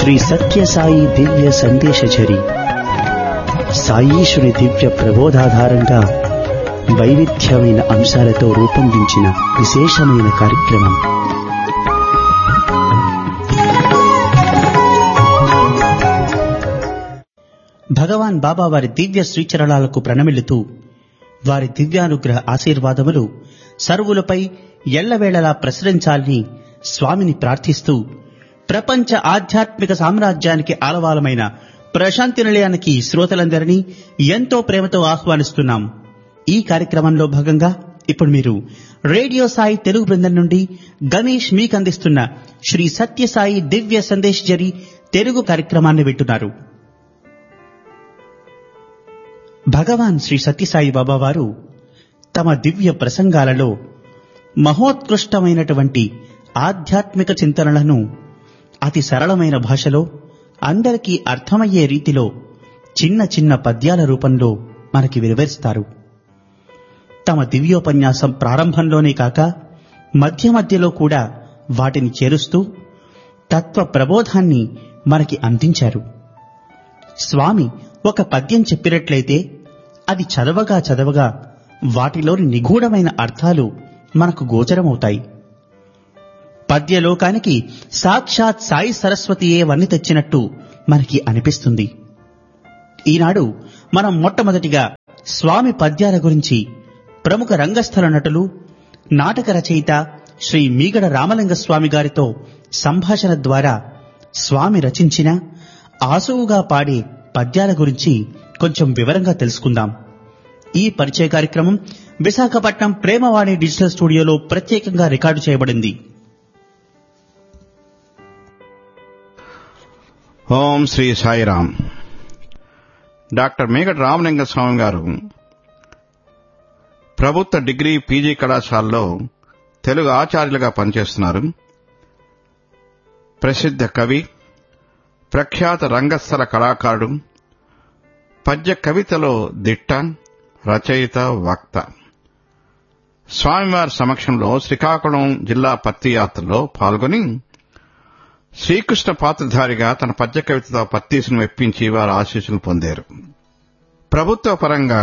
శ్రీ సత్యసాయి దివ్య సందేశచరి సాయీశుని దివ్య ప్రబోధాధారంగా వైవిధ్యమైన అంశాలతో రూపొందించిన విశేషమైన కార్యక్రమం భగవాన్ బాబా వారి దివ్య శ్రీచరణాలకు ప్రణమిల్లుతూ వారి దివ్యానుగ్రహ ఆశీర్వాదములు సర్వులపై ఎల్లవేళలా ప్రసరించాలని స్వామిని ప్రార్థిస్తూ ప్రపంచ ఆధ్యాత్మిక సామ్రాజ్యానికి ఆలవాలమైన ప్రశాంతి నిలయానికి శ్రోతలందరినీ ఎంతో ప్రేమతో ఆహ్వానిస్తున్నాం ఈ కార్యక్రమంలో భాగంగా ఇప్పుడు మీరు రేడియో సాయి తెలుగు బృందం నుండి గణేష్ మీకు అందిస్తున్న శ్రీ సత్యసాయి దివ్య సందేశ్ జరి తెలుగు కార్యక్రమాన్ని వింటున్నారు భగవాన్ శ్రీ సత్యసాయి బాబా వారు తమ దివ్య ప్రసంగాలలో మహోత్కృష్టమైనటువంటి ఆధ్యాత్మిక చింతనలను అతి సరళమైన భాషలో అందరికీ అర్థమయ్యే రీతిలో చిన్న చిన్న పద్యాల రూపంలో మనకి వివరిస్తారు తమ దివ్యోపన్యాసం ప్రారంభంలోనే కాక మధ్య మధ్యలో కూడా వాటిని చేరుస్తూ తత్వ ప్రబోధాన్ని మనకి అందించారు స్వామి ఒక పద్యం చెప్పినట్లయితే అది చదవగా చదవగా వాటిలోని నిగూఢమైన అర్థాలు మనకు గోచరమవుతాయి పద్యలోకానికి సాక్షాత్ సాయి సరస్వతియే వన్ని తెచ్చినట్టు మనకి అనిపిస్తుంది ఈనాడు మనం మొట్టమొదటిగా స్వామి పద్యాల గురించి ప్రముఖ రంగస్థల నటులు నాటక రచయిత శ్రీ మీగడ రామలింగ స్వామి గారితో సంభాషణ ద్వారా స్వామి రచించిన ఆసువుగా పాడే పద్యాల గురించి కొంచెం వివరంగా తెలుసుకుందాం ఈ పరిచయ కార్యక్రమం విశాఖపట్నం ప్రేమవాణి డిజిటల్ స్టూడియోలో ప్రత్యేకంగా రికార్డు చేయబడింది ఓం శ్రీ సాయిరామ్ డాక్టర్ మేగటి రామలింగ స్వామి గారు ప్రభుత్వ డిగ్రీ పీజీ కళాశాలలో తెలుగు ఆచార్యులుగా పనిచేస్తున్నారు ప్రసిద్ధ కవి ప్రఖ్యాత రంగస్థల కళాకారుడు పద్య కవితలో దిట్ట రచయిత వక్త స్వామివారి సమక్షంలో శ్రీకాకుళం జిల్లా పత్తి యాత్రలో పాల్గొని శ్రీకృష్ణ పాత్రధారిగా తన పద్య కవితతో పత్తీసును మెప్పించి వారి ఆశీస్సులు పొందారు ప్రభుత్వ పరంగా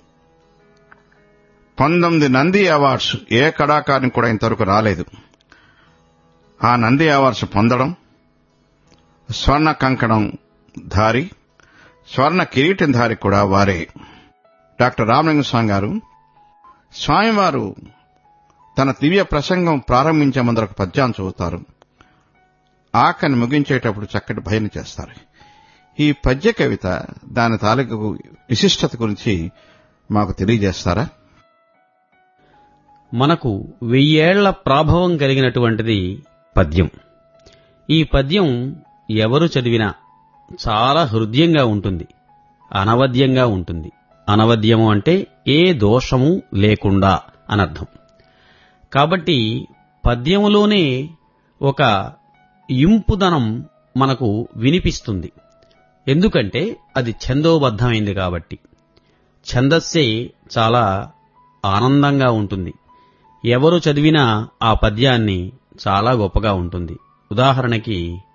పంతొమ్మిది నంది అవార్డ్స్ ఏ కళాకారుని కూడా ఇంతవరకు రాలేదు ఆ నంది అవార్డ్స్ పొందడం స్వర్ణ కంకణం ధారి స్వర్ణ కిరీటం ధారి కూడా వారే డాక్టర్ రామలింగ స్వామి గారు స్వామివారు తన దివ్య ప్రసంగం ప్రారంభించే ముందర ఒక పద్యాన్ని చదువుతారు ఆకని ముగించేటప్పుడు చక్కటి భజన చేస్తారు ఈ పద్య కవిత దాని తాలూకు విశిష్టత గురించి మాకు తెలియజేస్తారా మనకు వెయ్యేళ్ల ప్రాభవం కలిగినటువంటిది పద్యం ఈ పద్యం ఎవరు చదివినా చాలా హృదయంగా ఉంటుంది అనవద్యంగా ఉంటుంది అనవద్యము అంటే ఏ దోషము లేకుండా అనర్థం కాబట్టి పద్యములోనే ఒక ఇంపుదనం మనకు వినిపిస్తుంది ఎందుకంటే అది ఛందోబద్ధమైంది కాబట్టి ఛందస్సే చాలా ఆనందంగా ఉంటుంది ఎవరు చదివినా ఆ పద్యాన్ని చాలా గొప్పగా ఉంటుంది ఉదాహరణకి